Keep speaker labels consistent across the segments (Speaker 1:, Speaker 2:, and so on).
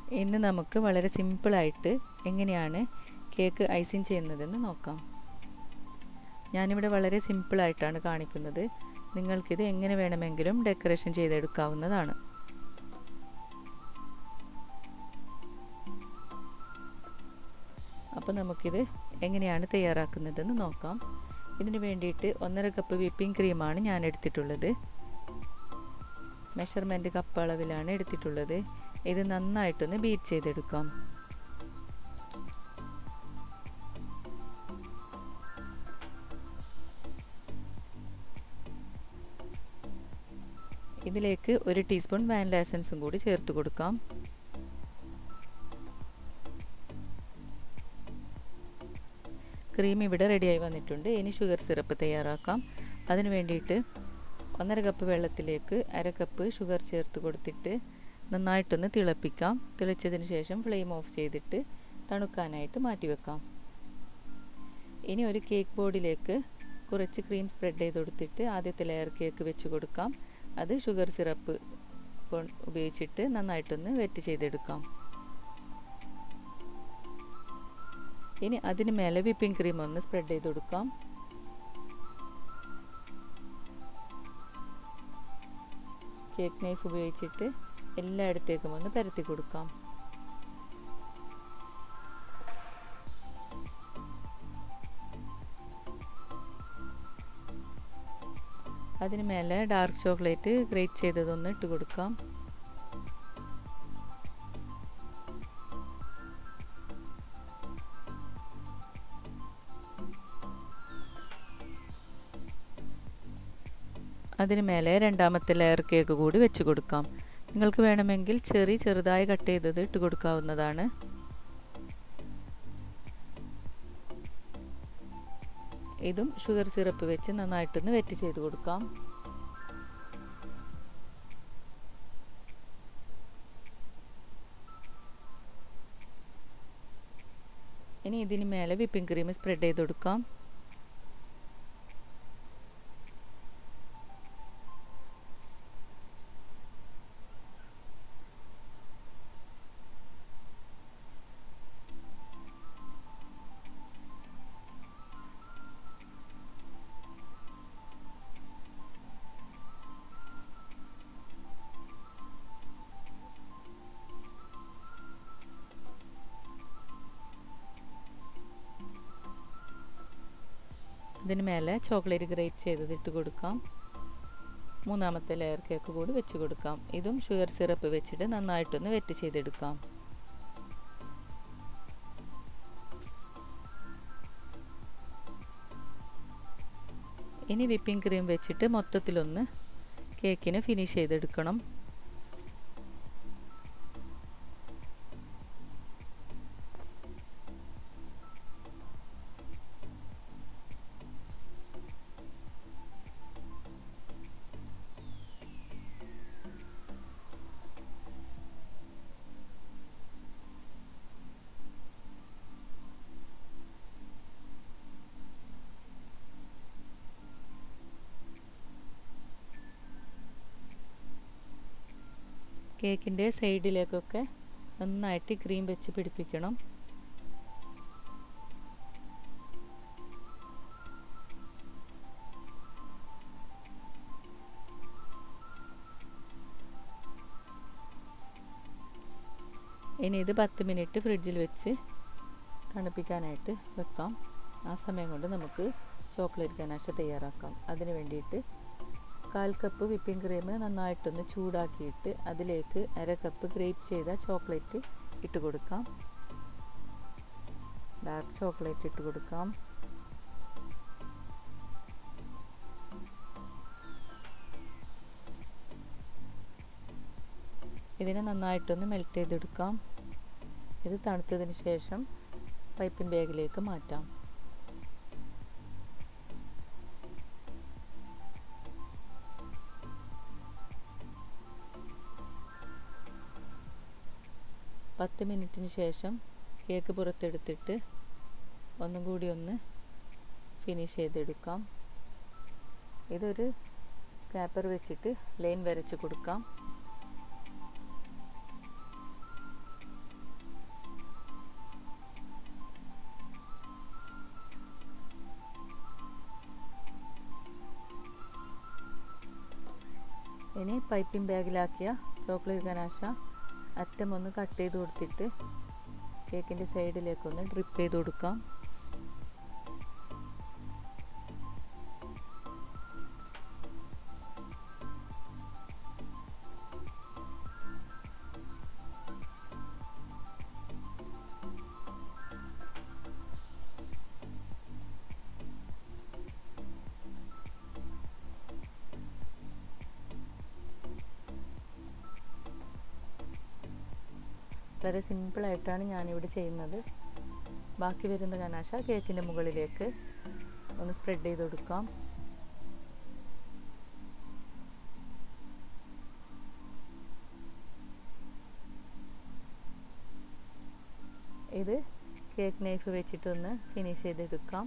Speaker 1: ഇന്ന് നമുക്ക് വളരെ സിമ്പിളായിട്ട് എങ്ങനെയാണ് കേക്ക് ഐസിങ് ചെയ്യുന്നതെന്ന് നോക്കാം ഞാനിവിടെ വളരെ സിമ്പിളായിട്ടാണ് കാണിക്കുന്നത് നിങ്ങൾക്കിത് എങ്ങനെ വേണമെങ്കിലും ഡെക്കറേഷൻ ചെയ്തെടുക്കാവുന്നതാണ് അപ്പോൾ നമുക്കിത് എങ്ങനെയാണ് തയ്യാറാക്കുന്നതെന്ന് നോക്കാം ഇതിന് വേണ്ടിയിട്ട് ഒന്നര കപ്പ് വിപ്പിംഗ് ക്രീമാണ് ഞാൻ എടുത്തിട്ടുള്ളത് മെഷർമെൻറ്റ് കപ്പ് അളവിലാണ് എടുത്തിട്ടുള്ളത് ഇത് നന്നായിട്ടൊന്ന് ബീറ്റ് ചെയ്തെടുക്കാം ഇതിലേക്ക് ഒരു ടീസ്പൂൺ വാനില എസൻസും കൂടി ചേർത്ത് കൊടുക്കാം ക്രീം ഇവിടെ റെഡിയായി വന്നിട്ടുണ്ട് ഇനി ഷുഗർ സിറപ്പ് തയ്യാറാക്കാം അതിന് വേണ്ടിയിട്ട് ഒന്നര കപ്പ് വെള്ളത്തിലേക്ക് അര കപ്പ് ഷുഗർ ചേർത്ത് കൊടുത്തിട്ട് നന്നായിട്ടൊന്ന് തിളപ്പിക്കാം തിളച്ചതിന് ശേഷം ഫ്ലെയിം ഓഫ് ചെയ്തിട്ട് തണുക്കാനായിട്ട് മാറ്റി വെക്കാം ഇനി ഒരു കേക്ക് ബോർഡിലേക്ക് കുറച്ച് ക്രീം സ്പ്രെഡ് ചെയ്ത് കൊടുത്തിട്ട് ആദ്യത്തെ ലെയർ കേക്ക് വെച്ച് കൊടുക്കാം അത് ഷുഗർ സിറപ്പ് ഉപയോഗിച്ചിട്ട് നന്നായിട്ടൊന്ന് വെറ്റ് ചെയ്തെടുക്കാം ഇനി അതിന് മേലെ വിപ്പിംഗ് ക്രീം ഒന്ന് സ്പ്രെഡ് ചെയ്ത് കൊടുക്കാം കേക്ക് നൈഫ് ഉപയോഗിച്ചിട്ട് എല്ലായിടത്തേക്കും ഒന്ന് പരത്തി കൊടുക്കാം അതിന് മേലെ ഡാർക്ക് ചോക്ലേറ്റ് ഗ്രേറ്റ് ചെയ്തതൊന്ന് ഇട്ട് കൊടുക്കാം അതിന് മേലെ രണ്ടാമത്തെ ലെയർ കേക്ക് കൂടി വെച്ച് കൊടുക്കാം നിങ്ങൾക്ക് വേണമെങ്കിൽ ചെറി ചെറുതായി കട്ട് ചെയ്തത് ഇട്ട് കൊടുക്കാവുന്നതാണ് ഇതും ഷുഗർ സിറപ്പ് വെച്ച് നന്നായിട്ടൊന്ന് വെറ്റ് ചെയ്ത് കൊടുക്കാം ഇനി ഇതിന് മേലെ വിപ്പിംഗ് ക്രീം സ്പ്രെഡ് ചെയ്ത് കൊടുക്കാം ഇതിന് മേലെ ചോക്ലേറ്റ് ഗ്രേറ്റ് ചെയ്തത് ഇട്ട് കൊടുക്കാം മൂന്നാമത്തെ ലെയർ കേക്ക് കൂടി വെച്ച് കൊടുക്കാം ഇതും ഷുഗർ സിറപ്പ് വെച്ചിട്ട് നന്നായിട്ടൊന്ന് വെറ്റ് ചെയ്തെടുക്കാം ഇനി വിപ്പിംഗ് ക്രീം വെച്ചിട്ട് മൊത്തത്തിലൊന്ന് കേക്കിന് ഫിനിഷ് ചെയ്തെടുക്കണം കേക്കിൻ്റെ സൈഡിലേക്കൊക്കെ നന്നായിട്ട് ക്രീം വെച്ച് പിടിപ്പിക്കണം ഇനി ഇത് പത്ത് മിനിറ്റ് ഫ്രിഡ്ജിൽ വെച്ച് തണുപ്പിക്കാനായിട്ട് വെക്കാം ആ സമയം കൊണ്ട് നമുക്ക് ചോക്ലേറ്റ് ഗനാശ തയ്യാറാക്കാം അതിന് വേണ്ടിയിട്ട് കാൽ കപ്പ് വിപ്പിംഗ് ക്രീം നന്നായിട്ടൊന്ന് ചൂടാക്കിയിട്ട് അതിലേക്ക് അര കപ്പ് ഗ്രേറ്റ് ചെയ്ത ചോക്ലേറ്റ് ഇട്ട് കൊടുക്കാം ഡാർക്ക് ചോക്ലേറ്റ് ഇട്ട് കൊടുക്കാം ഇതിനെ നന്നായിട്ടൊന്ന് മെൽറ്റ് ചെയ്തെടുക്കാം ഇത് തണുത്തതിന് ശേഷം പൈപ്പിംഗ് ബാഗിലേക്ക് മാറ്റാം പത്ത് മിനിറ്റിന് ശേഷം കേക്ക് പുറത്തെടുത്തിട്ട് ഒന്നും കൂടി ഒന്ന് ഫിനിഷ് ചെയ്തെടുക്കാം ഇതൊരു സ്കാപ്പർ വെച്ചിട്ട് ലൈൻ വരച്ച് കൊടുക്കാം ഇനി പൈപ്പിംഗ് ബാഗിലാക്കിയ ചോക്ലേറ്റ് ഗനാശ അറ്റം ഒന്ന് കട്ട് ചെയ്ത് കൊടുത്തിട്ട് കേക്കിൻ്റെ സൈഡിലേക്കൊന്ന് ഡ്രിപ്പ് ചെയ്ത് കൊടുക്കാം വളരെ സിമ്പിളായിട്ടാണ് ഞാനിവിടെ ചെയ്യുന്നത് ബാക്കി വരുന്ന കനാശ കേക്കിൻ്റെ മുകളിലേക്ക് ഒന്ന് സ്പ്രെഡ് ചെയ്ത് കൊടുക്കാം ഇത് കേക്ക് നൈഫ് വെച്ചിട്ടൊന്ന് ഫിനിഷ് ചെയ്തെടുക്കാം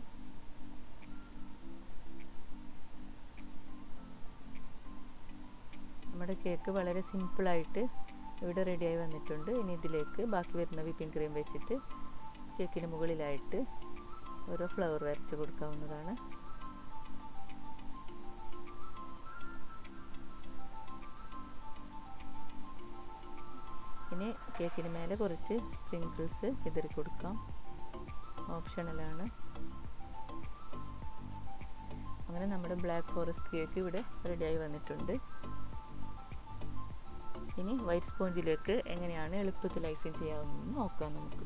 Speaker 1: നമ്മുടെ കേക്ക് വളരെ സിമ്പിളായിട്ട് ഇവിടെ റെഡിയായി വന്നിട്ടുണ്ട് ഇനി ഇതിലേക്ക് ബാക്കി വരുന്ന വിപ്പിംഗ് ക്രീം വെച്ചിട്ട് കേക്കിന് മുകളിലായിട്ട് ഓരോ ഫ്ലവർ വരച്ച് കൊടുക്കാവുന്നതാണ് ഇനി കേക്കിന് മേലെ കുറച്ച് സ്പ്രിങ്കിൾസ് ചിതറി കൊടുക്കാം ഓപ്ഷണലാണ് അങ്ങനെ നമ്മുടെ ബ്ലാക്ക് ഫോറസ്റ്റ് കേക്ക് ഇവിടെ റെഡിയായി വന്നിട്ടുണ്ട് ഇനി വൈറ്റ് സ്പോഞ്ചിലേക്ക് എങ്ങനെയാണ് എളുപ്പത്തിൽ ഐസിങ് ചെയ്യാവുന്നതെന്ന് നോക്കാം നമുക്ക്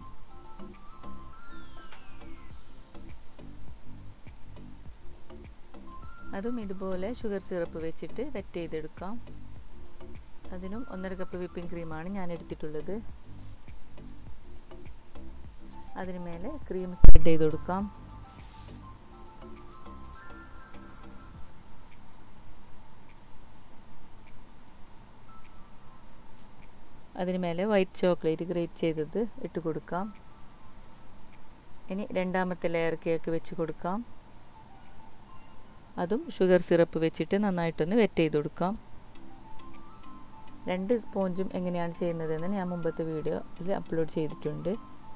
Speaker 1: അതും ഇതുപോലെ ഷുഗർ സിറപ്പ് വെച്ചിട്ട് വെറ്റ് ചെയ്തെടുക്കാം അതിനും ഒന്നര കപ്പ് വിപ്പിംഗ് ക്രീമാണ് ഞാൻ എടുത്തിട്ടുള്ളത് അതിന് മേലെ ക്രീം സ്പ്രെഡ് ചെയ്ത് കൊടുക്കാം അതിന് മേലെ വൈറ്റ് ചോക്ലേറ്റ് ഗ്രേറ്റ് ചെയ്തത് ഇട്ട് കൊടുക്കാം ഇനി രണ്ടാമത്തെ ലെയർ കേക്ക് വെച്ച് കൊടുക്കാം അതും ഷുഗർ സിറപ്പ് വെച്ചിട്ട് നന്നായിട്ടൊന്ന് വെറ്റ് ചെയ്ത് കൊടുക്കാം രണ്ട് സ്പോഞ്ചും എങ്ങനെയാണ് ചെയ്യുന്നതെന്ന് ഞാൻ മുമ്പത്തെ വീഡിയോയിൽ അപ്ലോഡ് ചെയ്തിട്ടുണ്ട്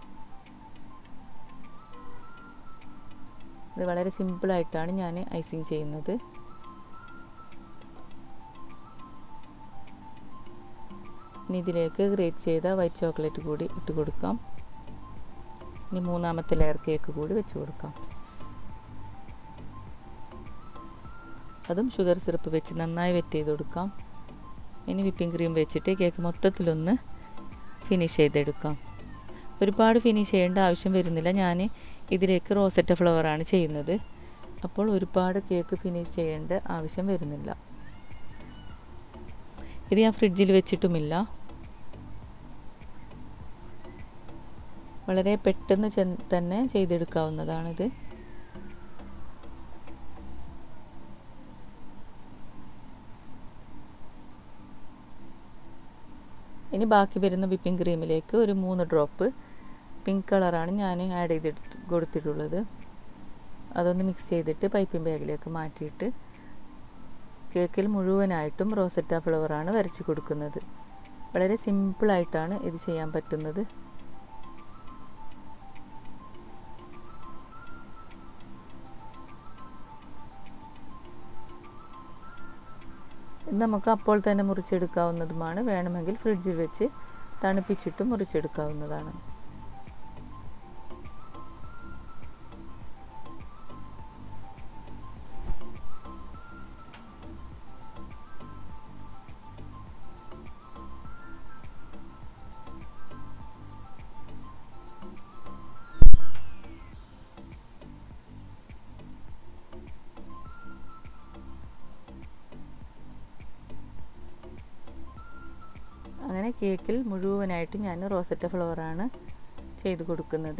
Speaker 1: ഇത് വളരെ സിമ്പിളായിട്ടാണ് ഞാൻ ഐസിങ് ചെയ്യുന്നത് ഇനി ഇതിലേക്ക് ഗ്രേറ്റ് ചെയ്ത വൈറ്റ് ചോക്ലേറ്റ് കൂടി ഇട്ട് കൊടുക്കാം ഇനി മൂന്നാമത്തെ ലെയർ കേക്ക് കൂടി വെച്ച് കൊടുക്കാം അതും ഷുഗർ സിറപ്പ് വെച്ച് നന്നായി വെറ്റ് ചെയ്ത് കൊടുക്കാം ഇനി വിപ്പിംഗ് ക്രീം വെച്ചിട്ട് കേക്ക് മൊത്തത്തിലൊന്ന് ഫിനിഷ് ചെയ്തെടുക്കാം ഒരുപാട് ഫിനിഷ് ചെയ്യേണ്ട ആവശ്യം വരുന്നില്ല ഞാൻ ഇതിലേക്ക് റോസറ്റ ഫ്ലവറാണ് ചെയ്യുന്നത് അപ്പോൾ ഒരുപാട് കേക്ക് ഫിനിഷ് ചെയ്യേണ്ട ആവശ്യം വരുന്നില്ല ഇത് ഞാൻ ഫ്രിഡ്ജിൽ വെച്ചിട്ടുമില്ല വളരെ പെട്ടെന്ന് തന്നെ ചെയ്തെടുക്കാവുന്നതാണിത് ഇനി ബാക്കി വരുന്ന വിപ്പിംഗ് ക്രീമിലേക്ക് ഒരു മൂന്ന് ഡ്രോപ്പ് പിങ്ക് കളറാണ് ഞാൻ ആഡ് ചെയ്തിട്ട് കൊടുത്തിട്ടുള്ളത് അതൊന്ന് മിക്സ് ചെയ്തിട്ട് പൈപ്പിംഗ് ബാഗിലേക്ക് മാറ്റിയിട്ട് കേക്കിൽ മുഴുവനായിട്ടും റോസറ്റ ഫ്ലവറാണ് വരച്ച് കൊടുക്കുന്നത് വളരെ സിമ്പിളായിട്ടാണ് ഇത് ചെയ്യാൻ പറ്റുന്നത് നമുക്ക് അപ്പോൾ തന്നെ മുറിച്ചെടുക്കാവുന്നതുമാണ് വേണമെങ്കിൽ ഫ്രിഡ്ജിൽ വെച്ച് തണുപ്പിച്ചിട്ട് മുറിച്ചെടുക്കാവുന്നതാണ് അങ്ങനെ കേക്കിൽ മുഴുവനായിട്ട് ഞാൻ റോസറ്റ ഫ്ലവറാണ് ചെയ്ത് കൊടുക്കുന്നത്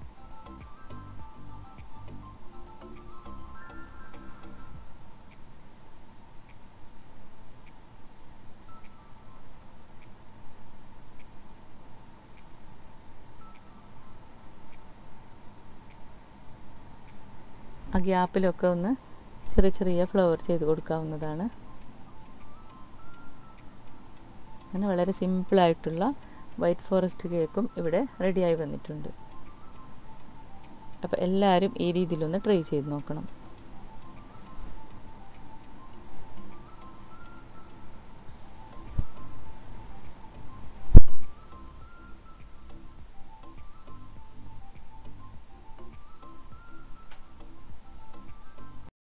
Speaker 1: ആ ഗ്യാപ്പിലൊക്കെ ഒന്ന് ചെറിയ ചെറിയ ഫ്ലവർ ചെയ്ത് കൊടുക്കാവുന്നതാണ് അങ്ങനെ വളരെ സിമ്പിളായിട്ടുള്ള വൈറ്റ് ഫോറസ്റ്റ് കേക്കും ഇവിടെ റെഡിയായി വന്നിട്ടുണ്ട് അപ്പോൾ എല്ലാവരും ഈ രീതിയിലൊന്ന് ട്രൈ ചെയ്ത് നോക്കണം